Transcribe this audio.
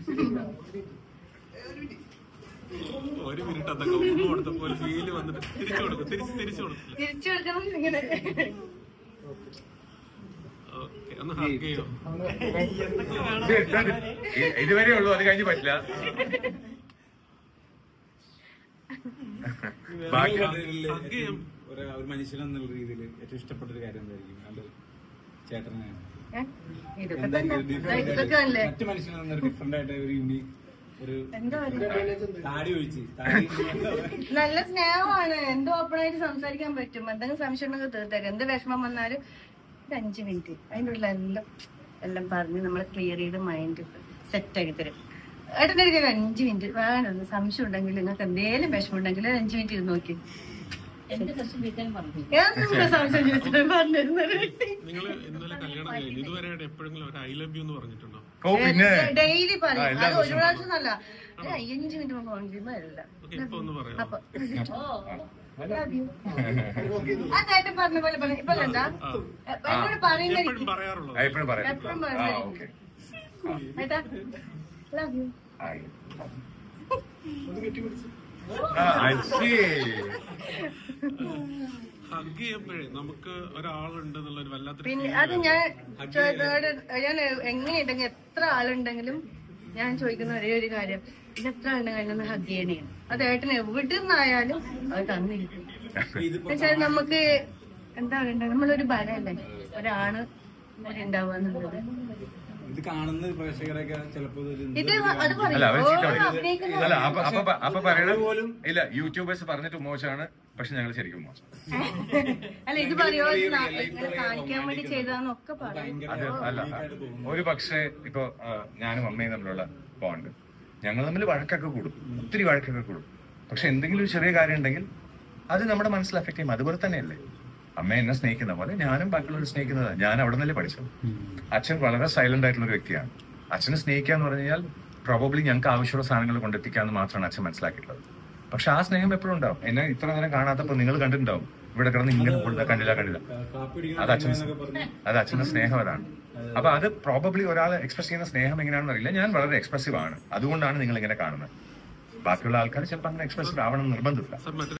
ഒരു മിനിറ്റ് അതൊക്കെ ഉമ്മ കൊടുത്തപ്പോ ഒരു ഫീല് വന്നിട്ട് തിരിച്ചു കൊടുക്കും തിരിച്ച് തിരിച്ചു കൊടുക്കില്ല തിരിച്ചു കൊടുക്കണം ഇങ്ങനെ ഓക്കെ ഒന്ന് ഹഗ് ചെയ്യോ ഇ- ഇതുവരെ ഉള്ളൂ അത് കഴിഞ്ഞ് പറ്റില്ല ബാക്കി ഹഗ് ചെയ്യാം ഒരു ഒരു മനുഷ്യൻ എന്നുള്ള രീതിയിൽ ഏറ്റവും ഇഷ്ടപ്പെട്ട ഒരു കാര്യം എന്തായിരിക്കും അത് ചേട്ടനെ ഏ? ഇതൊക്കെ എന്തായിരിക്കും തന്നെ different ഇതൊക്കെ ആയിട്ട് അല്ലേ മറ്റു മനുഷ്യനിൽ നിന്ന് ഡിഫറെന്റ് ആയിട്ട് ഒരു യൂണിക് ഒരു എന്താ പറയുക താടി ഒഴിച്ച് താടി നല്ല സ്നേഹമാണ് എന്ത് ഓപ്പൺ ആയിട്ട് സംസാരിക്കാൻ പറ്റും എന്തെങ്കിലും സംശയം ഉണ്ടെങ്കിൽ തീർത്തേക്കാം എന്ത് വിഷമം വന്നാലും ഒരു അഞ്ച് മിനിറ്റ് അതിൻ്റെ ഉള്ളിൽ എല്ലാം എല്ലാം പറഞ്ഞ് നമ്മൾ ക്ലിയർ ചെയ്ത് മൈൻഡ് സെറ്റ് ആക്കി തരും ഏട്ടൻ്റെ അടുക്കൽ ഒരു അഞ്ച് മിനിറ്റ് വേണം സംശയം ഉണ്ടെങ്കിൽ നിങ്ങൾക്ക് എന്തെങ്കിലും വിഷമം ഉണ്ടെങ്കിൽ ഒരു അഞ്ച് മിനിറ്റ് ഇരുന്ന് നോക്കി എന്റെ പ്രശ്നം വീട്ടാൻ പറഞ്ഞു എന്താ സംശയം ചോദിച്ചിട്ട് പറഞ്ഞിരുന്നത് നിങ്ങൾ ഇന്നലെ കല്യാണം കഴിഞ്ഞു ഇതുവരെ എപ്പോഴെങ്കിലും ഒരു ഐ ലവ് യു എന്ന് പറഞ്ഞിട്ടുണ്ടോ ഓ പിന്നെ ഡെയിലി ആ, പറയും എല്ലാ അത് ഒരു ദിവസവും പ്രാവശ്യം അല്ല ഒരു അയ്യഞ്ച് മിനിറ്റ് ഫോൺ ചെയ്യുമ്പോൾ വരില്ല ഓക്കെ ഇപ്പൊ ഒന്ന് പറയാം അപ്പൊ ഓ love you. ആ ചേട്ടൻ പറഞ്ഞ പോലെ പറഞ്ഞു ഇപ്പൊ എന്താ എന്നോട് പറയുന്ന എപ്പോഴും പറയാറുള്ളത് എപ്പോഴും പറയാം എപ്പോഴും ആ പറയാം. ഓക്കെ ഏട്ടാ ലവ് യു ഹഗ് ചെയ്യുമ്പോഴേ നമുക്ക് ഒരാളുണ്ട് എന്നുള്ള ഒരു വല്ലാത്തൊരു പിന്നെ feel അത് ഞാൻ ചോദിക്കുന്നവരോട് ഞാൻ എങ്ങനെയുണ്ടെങ്കിൽ എത്ര ആളുണ്ടെങ്കിലും ഞാൻ ചോദിക്കുന്ന ഒരേ ഒരു കാര്യം ഇത് എത്ര ആളുണ്ടെങ്കിൽ ഒന്ന് ഹഗ് ചെയ്യണേ അത് ഏട്ടന് എവിടെ നിന്നായാലും അത് തന്നിരിക്കും എന്നുവെച്ചാൽ നമുക്ക് എന്താ പറയണ്ടേ നമ്മളൊരു ബലല്ലേ ഒരാണ് ഇവിടെ ഉണ്ടാവുക എന്നുള്ളത് ഇത് കാണുന്ന പ്രേക്ഷകരൊക്കെ ചിലപ്പോ ഇതൊരു ഇത് അത് പറയും അല്ല അവർ ചീത്ത ഓ, പറയും. അഭിനയിക്കുന്ന അല്ല അപ്പൊ അപ്പൊ അപ്പൊ പറയണ ഇല്ല യൂട്യൂബേഴ്സ് പറഞ്ഞിട്ട് മോശമാണ് പക്ഷെ ഞങ്ങൾ ശരിക്കും മോശം അല്ല ഇത് പറയോ ഇത് നാ- ഇങ്ങനെ കാണിക്കാൻ വേണ്ടി ചെയ്താന്നൊക്കെ പറയും അത് അല്ല ഒരു പക്ഷേ ഇപ്പൊ ആ, ഞാനും അമ്മയും തമ്മിലുള്ള ബോണ്ട് ഞങ്ങൾ തമ്മിൽ വഴക്കൊക്കെ കൂടും ഒത്തിരി വഴക്കൊക്കെ കൂടും പക്ഷെ എന്തെങ്കിലും ഒരു ചെറിയ കാര്യം ഉണ്ടെങ്കിൽ അത് നമ്മുടെ മനസ്സിൽ അഫക്ട് ചെയ്യും അതുപോലെ തന്നെയല്ലേ അമ്മ എന്നെ സ്നേഹിക്കുന്ന പോലെ ഞാനും ബാക്കിയുള്ളവർ സ്നേഹിക്കുന്നത് ഞാൻ അവിടെ നിന്നല്ലേ പഠിച്ചത് അച്ഛൻ വളരെ സൈലന്റ് ആയിട്ടുള്ള ഒരു വ്യക്തിയാണ് അച്ഛനെ സ്നേഹിക്കുക എന്ന് പറഞ്ഞു കഴിഞ്ഞാൽ പ്രോബബ്ലി ഞങ്ങൾക്ക് ആവശ്യമുള്ള സാധനങ്ങൾ കൊണ്ടെത്തിക്കാന്ന് മാത്രമാണ് അച്ഛൻ മനസ്സിലാക്കിയിട്ടുള്ളത് പക്ഷെ ആ സ്നേഹം എപ്പോഴും ഉണ്ടാവും എന്നെ ഇത്ര നേരം കാണാത്തപ്പോൾ നിങ്ങൾ കണ്ടിട്ടുണ്ടാവും ഇവിടെ കിടന്ന് ഇങ്ങനെ കൊടുത്ത കണ്ടില്ല കണ്ടില്ല കാപ്പി അത് അച്ഛൻ അത് അച്ഛന്റെ സ്നേഹം അതാണ് അപ്പൊ അത് പ്രോബബ്ലി ഒരാൾ എക്സ്പ്രസ് ചെയ്യുന്ന സ്നേഹം എങ്ങനെയാണെന്ന് അറിയില്ല ഞാൻ വളരെ എക്സ്പ്രസീവ് ആണ് അതുകൊണ്ടാണ് നിങ്ങൾ ഇങ്ങനെ കാണുന്നത് ബാക്കിയുള്ള ആൾക്കാർ ചിലപ്പോൾ അങ്ങനെ എക്സ്പ്രസീവ് ആവണം എന്ന് നിർബന്ധമില്ല സാർ മറ്റേ